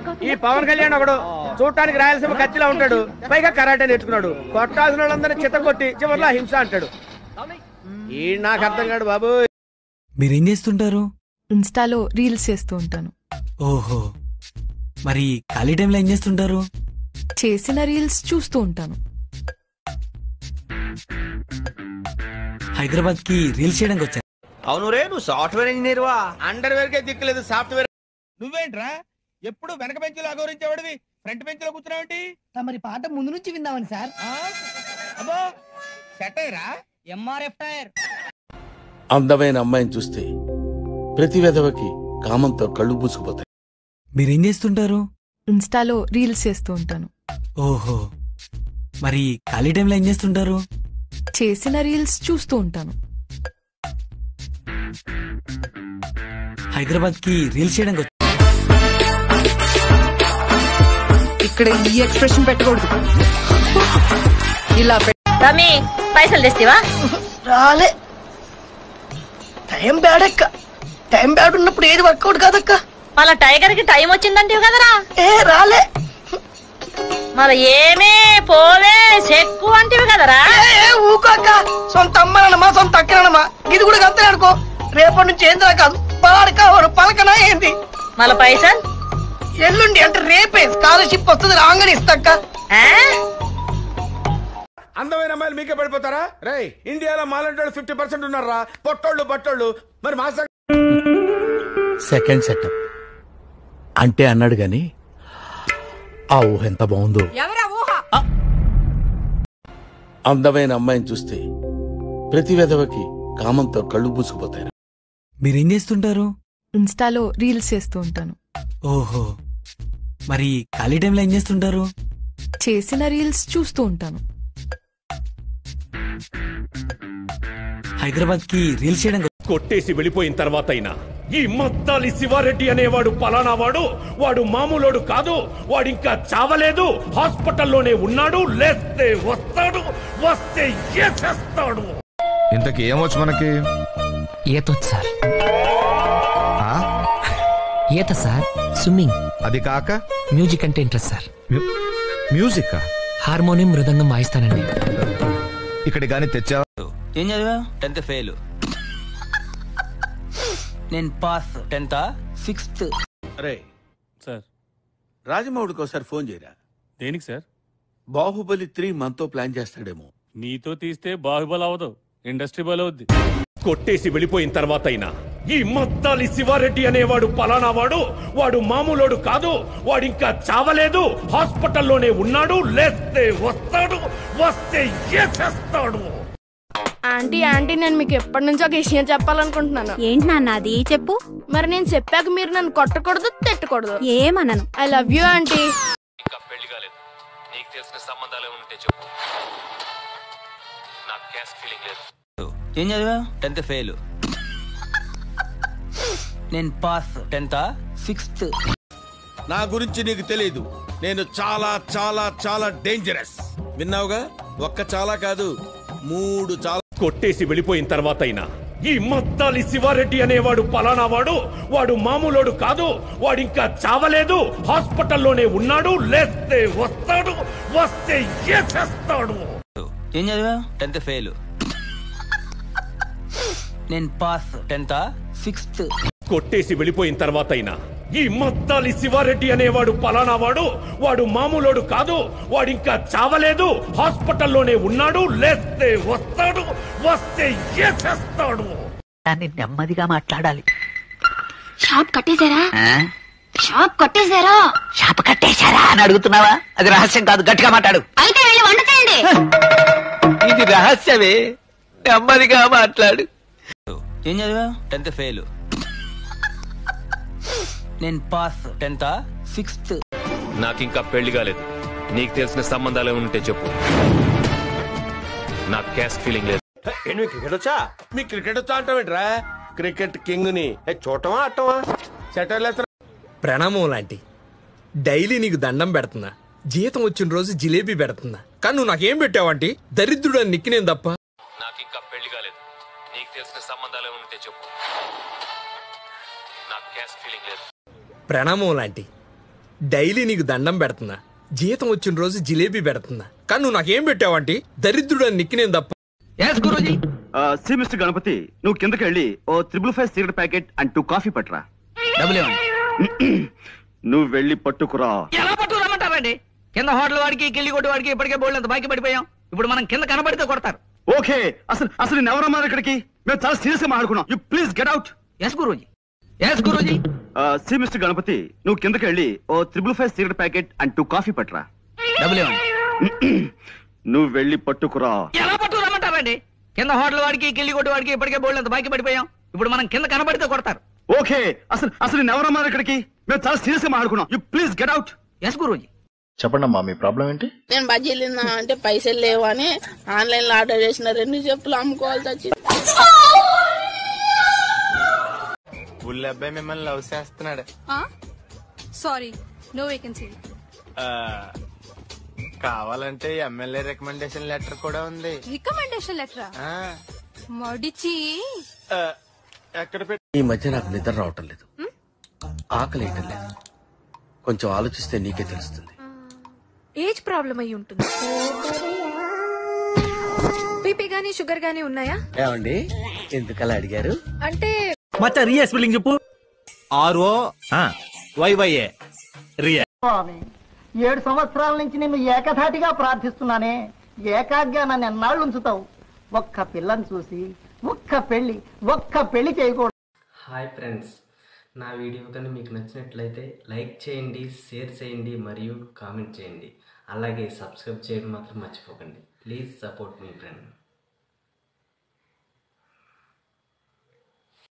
ఈ పవన్ కళ్యాణ్ ఒకడు చూడటానికి రాయలసీమ కత్తిలా ఉంటాడు పైగా కరాటే నేర్చుకున్నాడు కొట్టాల్సిన వాళ్ళందరినీ చిత్త కొట్టి చివరిలో హింస అంటాడు ఈ నాకు అర్థం కాడు బాబు మీరేం చేస్తుంటారు ఇన్స్టాలో రీల్స్ చేస్తూ ఉంటాను ఓహో మరి ఖాళీ టైంలో ఏం చేస్తుంటారు చేసిన రీల్స్ చూస్తూ ఉంటాను హైదరాబాద్ కి రీల్స్ చేయడానికి వచ్చాను అవును రే నువ్వు సాఫ్ట్వేర్ ఇంజనీర్ వా అండర్ వేర్ కే దిక్కులేదు సాఫ్ట్వేర్ నువ్వేంట్రా ఎప్పుడు వెనక బెంచ్లో అగౌరించేవాడివి ఫ్రంట్ బెంచ్ లో కూర్చున్నావేంటి మరి పాట ముందు నుంచి విందామని సార్ ఆ? అబ్బో సెట్ అయ్యరా ఎంఆర్ఎఫ్ టైర్ అందమైన అమ్మాయిని చూస్తే ప్రతి విధవకి కామంతో కళ్ళు పూసుకుపోతాయి మీరేం చేస్తుంటారు ఇన్స్టాలో రీల్స్ చేస్తూ ఉంటాను ఓహో మరి ఖాళీ టైంలో ఏం చేస్తుంటారు చేసిన రీల్స్ చూస్తూ ఉంటాను హైదరాబాద్ కి రీల్స్ చేయడానికి వచ్చాను ఇక్కడ ఈ ఎక్స్ప్రెషన్ పెట్టకూడదు ఇలా పెట్- రమి పైసలు తెస్తివా రాలే టైం బ్యాడ్ అక్క టైం బ్యాడ్ ఉన్నప్పుడు ఏది వర్కౌట్ కాదక్క మళ్ళా టైగర్ కి టైం వచ్చిందంటివి కదరా ఏ రాలే మళ్ళా ఏమే పోవే చెక్కు అంటివి కదరా ఏ, ఏ ఊకోక్క సొంత అమ్మనమ్మా సొంత అక్కనమ్మా ఇది కూడా అంతే అనుకో రేపటి నుంచి ఏంది కాదు పాడక ఒక పలకనా ఏంది మళ్ళా పైసలు ఎల్లుండి అంటే రేపే స్కాలర్షిప్ వస్తుంది రాగానే ఇస్తాక్క ఆ? అందమైన అమ్మాయిలు మీకే పడిపోతారా రే ఇండియాలో మాలంటి ఫిఫ్టీ పర్సెంట్ ఉన్నారా పొట్టోళ్ళు బట్టోళ్ళు మరి మా సెకండ్ సెటప్ అంటే అన్నాడు గాని ఆ ఊహ ఎంత బాగుందో అందమైన అమ్మాయిని చూస్తే ప్రతి విధవకి కామంతో కళ్ళు పూసుకుపోతాయి మీరేం చేస్తుంటారు ఇన్స్టాలో రీల్స్ చేస్తూ ఉంటాను ఓహో మరి ఖాళీ టైంలో ఏం చేస్తుంటారు చేసిన రీల్స్ చూస్తూ ఉంటాను హైదరాబాద్ కి రీల్స్ చేయడానికి వచ్చాను. కొట్టేసి వెళ్ళిపోయిన తర్వాత అయినా ఈ మద్దాలి శివారెడ్డి అనేవాడు పలానా వాడు వాడు మామూలోడు కాదు వాడు ఇంకా చావలేదు హాస్పిటల్లోనే ఉన్నాడు లేస్తే వస్తాడు వస్తే ఏసేస్తాడు ఇంతకి ఏమొచ్చు మనకి ఈతొచ్చు సార్ ఈత సార్ స్విమ్మింగ్ అది కాక మ్యూజిక్ అంటే interest sir music harmonium mridangam వాయిస్తానండి ఇక్కడ గాని తెచ్చావా ఏం చదివా టెన్త్ ఫెయిల్ నేను పాస్ టెన్త్ సిక్స్త్ రే సార్ రాజమౌళికి ఒకసారి ఫోన్ చేయరా దేనికి సార్ బాహుబలి త్రీ మనతో ప్లాన్ చేస్తాడేమో మీతో తీస్తే బాహుబలి అవదు ఇండస్ట్రీ బలి అవుద్ది కొట్టేసి వెళ్ళిపోయిన తర్వాత అయినా ఈ మద్దాలి శివారెడ్డి అనేవాడు పలానా వాడు వాడు మామూలోడు కాదు వాడు ఇంకా చావలేదు హాస్పిటల్లోనే ఉన్నాడు లేస్తే వస్తాడు వస్తే ఏసేస్తాడు ఆంటీ ఆంటీ నేను మీకు ఎప్పటి నుంచో ఒక విషయం చెప్పాలనుకుంటున్నాను ఏంటి నాన్న అది చెప్పు మరి నేను చెప్పాక మీరు నన్ను కొట్టకూడదు తిట్టకూడదు ఏమనను ఐ లవ్ యూ ఆంటీ ఇంకా పెళ్లి కాలేదు నీకు తెలిసిన సంబంధాలు ఉంటే చెప్పు నాకు క్యాస్ట్ ఫీలింగ్ లేదు ఏం చదివా టెన్త్ ఫెయిల్ నేను పాస్ టెన్త్ సిక్స్త్ నా గురించి నీకు తెలియదు నేను చాలా చాలా చాలా డేంజరస్ విన్నావుగా ఒక్క చాలా కాదు మూడు చాలా కొట్టేసి వెళ్ళిపోయిన తర్వాత అయినా ఈ మద్దాలి శివారెడ్డి అనేవాడు పలానా వాడు వాడు మామూలోడు కాదు వాడు ఇంకా చావలేదు హాస్పిటల్లోనే ఉన్నాడు లేస్తే వస్తాడు వస్తే ఏసేస్తాడు ఏం చదివా టెన్త్ ఫెయిల్ నేను పాస్ టెన్త్ సిక్స్త్ కొట్టేసి వెళ్ళిపోయిన తర్వాత అయినా ఈ మద్దాలి శివారెడ్డి అనేవాడు పలానా వాడు వాడు మామూలోడు కాదు వాడు ఇంకా చావలేదు హాస్పిటల్లోనే ఉన్నాడు లేస్తే వస్తాడు వస్తే ఏసేస్తాడు దాన్ని నెమ్మదిగా మాట్లాడాలి షాప్ కట్టేశారా షాప్ కట్టేశారా షాప్ కట్టేశారా అని అడుగుతున్నావా అది రహస్యం కాదు గట్టిగా మాట్లాడు అయితే వెళ్ళి వంట చేయండి ఇది రహస్యమే నెమ్మదిగా మాట్లాడు ఏం చదివా టెన్త్ ఫెయిల్ నేను పాస్ టెన్త్ సిక్స్త్ నాకు ఇంకా పెళ్లి కాలేదు నీకు తెలిసిన సంబంధాలు ఉంటే చెప్పు నాకు క్యాస్ట్ ఫీలింగ్ లేదు ఏంటి క్రికెట్ వచ్చా మీ క్రికెట్ వచ్చా అంటావేంట్రా క్రికెట్ కింగ్ ని చూడటమా అట్టమా సెటర్లు ప్రణామం లాంటి డైలీ నీకు దండం పెడుతున్నా జీతం వచ్చిన రోజు జిలేబీ పెడుతున్నా కానీ నువ్వు నాకేం పెట్టావంటి దరిద్రుడు అని నిక్కినేం తప్ప నాకు ఇంకా పెళ్లి కాలేదు నీకు తెలిసిన సంబంధాలు ఉంటే చెప్పు నాకు క్యాస్ట్ ఫీలింగ్ లేదు ప్రణామం లాంటి డైలీ నీకు దండం పెడుతున్నా జీతం వచ్చిన రోజు జిలేబీ పెడుతున్నా కానీ నువ్వు నాకేం పెట్టావంటే దరిద్రుడు అని నిక్కి నేను తప్ప సి మిస్టర్ గణపతి నువ్వు కిందకి వెళ్ళి ఓ triple five cigarette packet and two coffee పట్టరా నువ్వు వెళ్ళి పట్టుకురా ఎలా పట్టు రమ్మంటారండి కింద హోటల్ వాడికి కిల్లి కొట్టు వాడికి ఇప్పటికే బోల్డ్ అంత బాకీ పడిపోయాం ఇప్పుడు మనం కింద కనబడితే కొడతారు ఓకే అసలు అసలు నేను ఎవరన్నారు ఇక్కడికి మేము చాలా సీరియస్ గా మాట్లాడుకున్నాం you please get out yes Guruji yes Guruji see Mister Ganapathi నువ్వు కిందకి వెళ్ళి ఓ triple five cigarette packet and two coffee పట్టరా నువ్వు వెళ్ళి పట్టుకురా ఎలా పట్టు రమ్మంటారండి కింద హోటల్ వాడికి కిల్లి కొట్టు వాడికి ఇప్పటికే బోల్డ్ అంత బాకీ పడిపోయాం ఇప్పుడు మనం కింద కనబడితే కొడతారు ఓకే అసలు అసలు నేను ఎవరన్నారు ఇక్కడికి మేము చాలా సీరియస్ గా మాట్లాడుకున్నాం you please get out yes Guruji చెప్పండి అమ్మా మీ ప్రాబ్లం ఏంటి నేను బజ్జీలు తిన్నా అంటే పైసలు లేవు అని ఆన్లైన్ లో ఆర్డర్ చేసిన రెండు చెప్పులు అమ్ముకోవాల్సి వచ్చింది ఊళ్ళో అబ్బాయి మిమ్మల్ని లవ్ చేస్తున్నాడు సారీ నో వేకెన్సీ కావాలంటే ఎమ్మెల్యే రికమెండేషన్ లెటర్ కూడా ఉంది రికమెండేషన్ లెటరా ఆ, మడిచి ఆ, ఎక్కడ పెట్టి ఈ మధ్య నాకు నిద్ర రావటం లేదు ఆకలి వేయటం లేదు కొంచెం ఆలోచిస్తే నీకే తెలుస్తుంది ఏజ్ ప్రాబ్లం అయి ఉంటుంది బీపీ గానీ షుగర్ గానీ ఉన్నాయా ఏమండి ఎందుకలా అడిగారు అంటే మచ్చా రియా స్పెల్లింగ్ చెప్పు ఆర్ఓ వైవైఏ రియా స్వామి ఏడు సంవత్సరాల నుంచి నిన్ను ఏకధాటిగా ప్రార్థిస్తున్నానే ఏకాగ్గా నన్ను ఎన్నాళ్ళు ఉంచుతావు ఒక్క పిల్లని చూసి ఒక్క పెళ్లి ఒక్క పెళ్లి చేయకూడదు హాయ్ ఫ్రెండ్స్ నా వీడియో కానీ మీకు నచ్చినట్లయితే లైక్ చేయండి షేర్ చేయండి మరియు కామెంట్ చేయండి అలాగే సబ్స్క్రైబ్ చేయడం మాత్రం మర్చిపోకండి ప్లీజ్ సపోర్ట్ మీ ఫ్రెండ్